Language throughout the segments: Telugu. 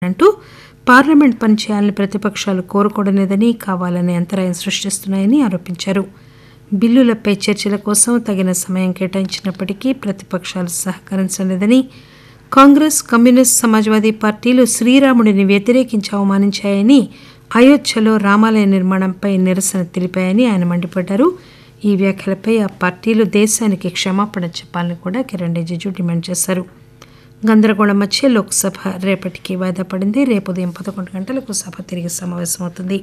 అంటూ పార్లమెంట్ పనిచేయాలని ప్రతిపకాలు కోరుకోవడం లేదని కావాలని అంతరాయం సృష్టిస్తున్నాయని ఆరోపించారు బిల్లులపై చర్చల కోసం తగిన సమయం కేటాయించినప్పటికీ ప్రతిపకాలు సహకరించడం లేదని కాంగ్రెస్ కమ్యూనిస్ట్ సమాజ్వాదీ పార్టీలు శ్రీరాముడిని వ్యతిరేకించి అవమానించాయని అయోధ్యలో రామాలయ నిర్మాణంపై నిరసన తెలిపాయని ఆయన మండిపడ్డారు ఈ వ్యాఖ్యలపై ఆ పార్టీలు దేశానికి క్షమాపణ చెప్పాలని కూడా కిరణ్ రిజిజు డిమాండ్ చేశారు గందరగోళం మధ్య లోక్సభ రేపటికి వాయిదా పడింది రేపు ఉదయం పదకొండు గంటలకు సభ తిరిగి సమావేశమవుతుంది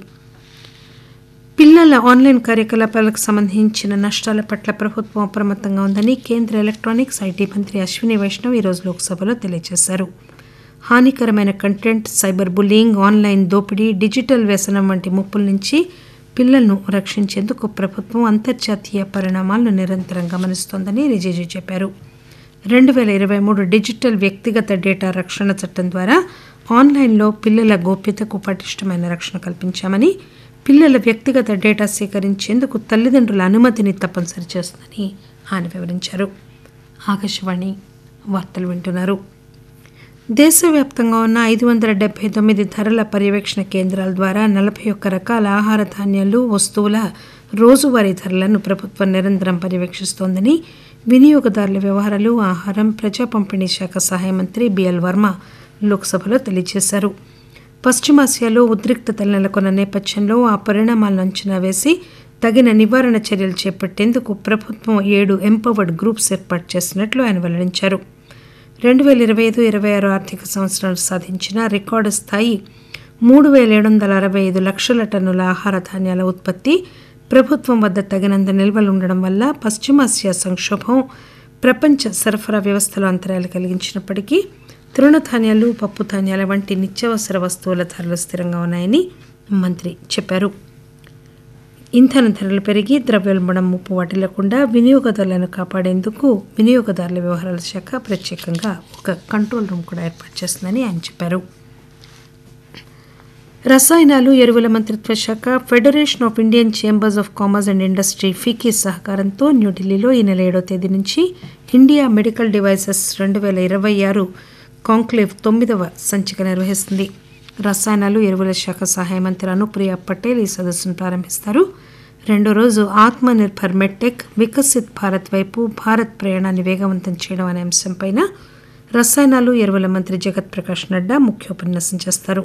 పిల్లల ఆన్లైన్ కార్యకలాపాలకు సంబంధించిన నష్టాల పట్ల ప్రభుత్వం అప్రమత్తంగా ఉందని కేంద్ర ఎలక్ట్రానిక్స్ ఐటీ మంత్రి అశ్విని వైష్ణవ్ ఈరోజు లోక్సభలో తెలియజేశారు హానికరమైన కంటెంట్ సైబర్ బుల్లింగ్ ఆన్లైన్ దోపిడీ డిజిటల్ వ్యసనం వంటి ముప్పుల నుంచి పిల్లలను రక్షించేందుకు ప్రభుత్వం అంతర్జాతీయ పరిణామాలను నిరంతరం గమనిస్తోందని రిజిజు చెప్పారు రెండు వేల ఇరవై మూడు డిజిటల్ వ్యక్తిగత డేటా రక్షణ చట్టం ద్వారా ఆన్లైన్లో పిల్లల గోప్యతకు పటిష్టమైన రక్షణ కల్పించామని పిల్లల వ్యక్తిగత డేటా సేకరించేందుకు తల్లిదండ్రుల అనుమతిని తప్పనిసరి చేస్తుందని ఆయన వివరించారు ఆకాశవాణి వార్తలు వింటున్నారు దేశవ్యాప్తంగా ఉన్న ఐదు వందల డెబ్బై తొమ్మిది ధరల పర్యవేక్షణ కేంద్రాల ద్వారా నలభై ఒక్క రకాల ఆహార ధాన్యాలు వస్తువుల రోజువారీ ధరలను ప్రభుత్వం నిరంతరం పర్యవేక్షిస్తోందని వినియోగదారుల వ్యవహారాలు ఆహారం ప్రజా పంపిణీ శాఖ సహాయ మంత్రి బిఎల్ వర్మ లోక్సభలో తెలియజేశారు పశ్చిమాసియాలో ఉద్రిక్తతలు నెలకొన్న నేపథ్యంలో ఆ పరిణామాలను అంచనా వేసి తగిన నివారణ చర్యలు చేపట్టేందుకు ప్రభుత్వం ఏడు ఎంపవర్డ్ గ్రూప్స్ ఏర్పాటు చేసినట్లు ఆయన వెల్లడించారు రెండు వేల ఇరవై ఐదు ఇరవై ఆరు ఆర్థిక సంవత్సరాలు సాధించిన రికార్డు స్థాయి మూడు వేల ఏడు వందల అరవై ఐదు లక్షల టన్నుల ఆహార ధాన్యాల ఉత్పత్తి ప్రభుత్వం వద్ద తగినంత నిల్వలు ఉండడం వల్ల పశ్చిమాసియా సంక్షోభం ప్రపంచ సరఫరా వ్యవస్థలో అంతరాయాలు కలిగించినప్పటికీ తృణధాన్యాలు పప్పు ధాన్యాల వంటి నిత్యావసర వస్తువుల ధరలు స్థిరంగా ఉన్నాయని మంత్రి చెప్పారు ఇంధన ధరలు పెరిగి ద్రవ్యోల్బణం ముప్పు వాటిల్లకుండా వినియోగదారులను కాపాడేందుకు వినియోగదారుల వ్యవహారాల శాఖ ప్రత్యేకంగా ఒక కంట్రోల్ రూమ్ కూడా ఏర్పాటు చేస్తుందని ఆయన చెప్పారు రసాయనాలు ఎరువుల మంత్రిత్వ శాఖ federation of Indian chambers of commerce and industry FICCI సహకారంతో న్యూఢిల్లీలో ఈ నెల ఏడో తేదీ నుంచి ఇండియా మెడికల్ డివైసెస్ రెండు వేల ఇరవై ఆరు కాంక్లేవ్ తొమ్మిదవ సంచిక నిర్వహిస్తుంది రసాయనాలు ఎరువుల శాఖ సహాయ మంత్రి అనుప్రియ పటేల్ ఈ సదస్సును ప్రారంభిస్తారు రెండో రోజు ఆత్మ నిర్భర్ మెట్టెక్ వికసిత్ భారత్ వైపు భారత్ ప్రయాణాన్ని వేగవంతం చేయడం అనే అంశంపైన రసాయనాలు ఎరువుల మంత్రి జగత్ ప్రకాష్ నడ్డా ముఖ్యోపన్యాసం చేస్తారు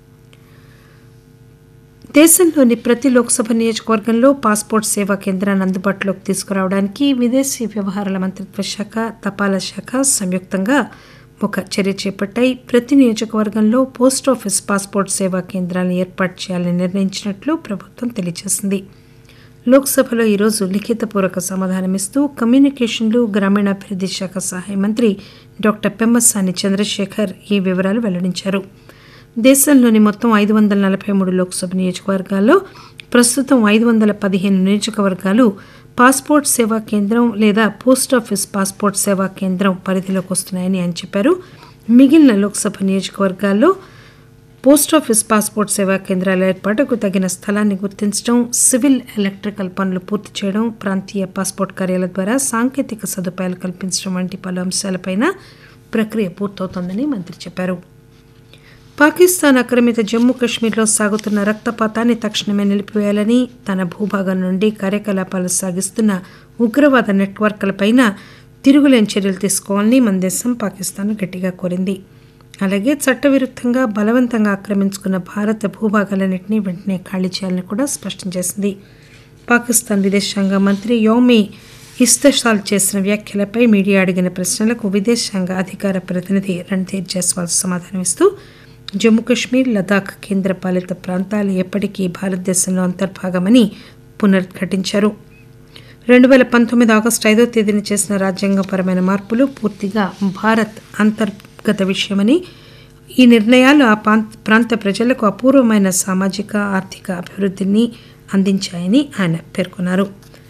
దేశంలోని ప్రతి లోక్సభ నియోజకవర్గంలో పాస్పోర్ట్ సేవా కేంద్రాన్ని అందుబాటులోకి తీసుకురావడానికి విదేశీ వ్యవహారాల మంత్రిత్వ శాఖ తపాలా శాఖ సంయుక్తంగా ఒక చర్య చేపట్టాయి ప్రతి నియోజకవర్గంలో పోస్ట్ ఆఫీస్ పాస్పోర్ట్ సేవా కేంద్రాలను ఏర్పాటు చేయాలని నిర్ణయించినట్లు ప్రభుత్వం తెలియజేసింది లోక్సభలో ఈరోజు లిఖితపూర్వక సమాధానమిస్తూ కమ్యూనికేషన్లు గ్రామీణాభివృద్ధి శాఖ సహాయ మంత్రి డాక్టర్ పెమ్మసాని చంద్రశేఖర్ ఈ వివరాలు వెల్లడించారు దేశంలోని మొత్తం ఐదు వందల నలభై మూడు లోక్సభ నియోజకవర్గాల్లో ప్రస్తుతం ఐదు వందల పదిహేను నియోజకవర్గాలు పాస్పోర్ట్ సేవా కేంద్రం లేదా పోస్ట్ ఆఫీస్ పాస్పోర్ట్ సేవా కేంద్రం పరిధిలోకి వస్తున్నాయని ఆయన చెప్పారు మిగిలిన లోక్సభ నియోజకవర్గాల్లో పోస్ట్ ఆఫీస్ పాస్పోర్ట్ సేవా కేంద్రాల ఏర్పాటుకు తగిన స్థలాన్ని గుర్తించడం సివిల్ ఎలక్ట్రికల్ పనులు పూర్తి చేయడం ప్రాంతీయ పాస్పోర్ట్ కార్యాలయ ద్వారా సాంకేతిక సదుపాయాలు కల్పించడం వంటి పలు అంశాలపైన ప్రక్రియ పూర్తవుతోందని మంత్రి చెప్పారు పాకిస్తాన్ ఆక్రమిత జమ్మూ కాశ్మీర్లో సాగుతున్న రక్తపాతాన్ని తక్షణమే నిలిపివేయాలని తన భూభాగం నుండి కార్యకలాపాలు సాగిస్తున్న ఉగ్రవాద నెట్వర్క్లపైన తిరుగులేని చర్యలు తీసుకోవాలని మన దేశం పాకిస్తాన్ గట్టిగా కోరింది అలాగే చట్టవిరుద్ధంగా బలవంతంగా ఆక్రమించుకున్న భారత భూభాగాలన్నింటినీ వెంటనే ఖాళీ చేయాలని కూడా స్పష్టం చేసింది పాకిస్తాన్ విదేశాంగ మంత్రి యోమి ఇస్తషాల్ చేసిన వ్యాఖ్యలపై మీడియా అడిగిన ప్రశ్నలకు విదేశాంగ అధికార ప్రతినిధి రణ్ధీర్ జైస్వాల్ సమాధానమిస్తూ జమ్మూ కాశ్మీర్ లదాఖ్ కేంద్రపాలిత ప్రాంతాలు ఎప్పటికీ భారతదేశంలో అంతర్భాగమని పునరుద్ఘాటించారు రెండు వేల పంతొమ్మిది ఆగస్టు ఐదో తేదీన చేసిన రాజ్యాంగపరమైన మార్పులు పూర్తిగా భారత్ అంతర్గత విషయమని ఈ నిర్ణయాలు ఆ ప్రాంత ప్రజలకు అపూర్వమైన సామాజిక ఆర్థిక అభివృద్ధిని అందించాయని ఆయన పేర్కొన్నారు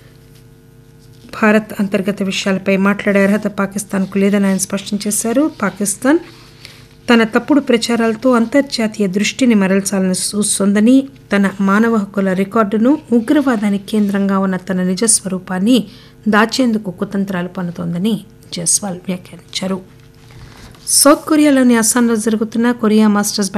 భారత్ అంతర్గత విషయాలపై మాట్లాడే అర్హత పాకిస్తాన్కు లేదని ఆయన స్పష్టం చేశారు పాకిస్తాన్ తన తప్పుడు ప్రచారాలతో అంతర్జాతీయ దృష్టిని మరల్చాలని చూస్తోందని తన మానవ హక్కుల రికార్డును ఉగ్రవాదానికి కేంద్రంగా ఉన్న తన నిజస్వరూపాన్ని దాచేందుకు కుతంత్రాలు పన్నుతోందని జైస్వాల్ వ్యాఖ్యానించారు సౌత్ కొరియాలోని అస్సాంలో జరుగుతున్న కొరియా మాస్టర్స్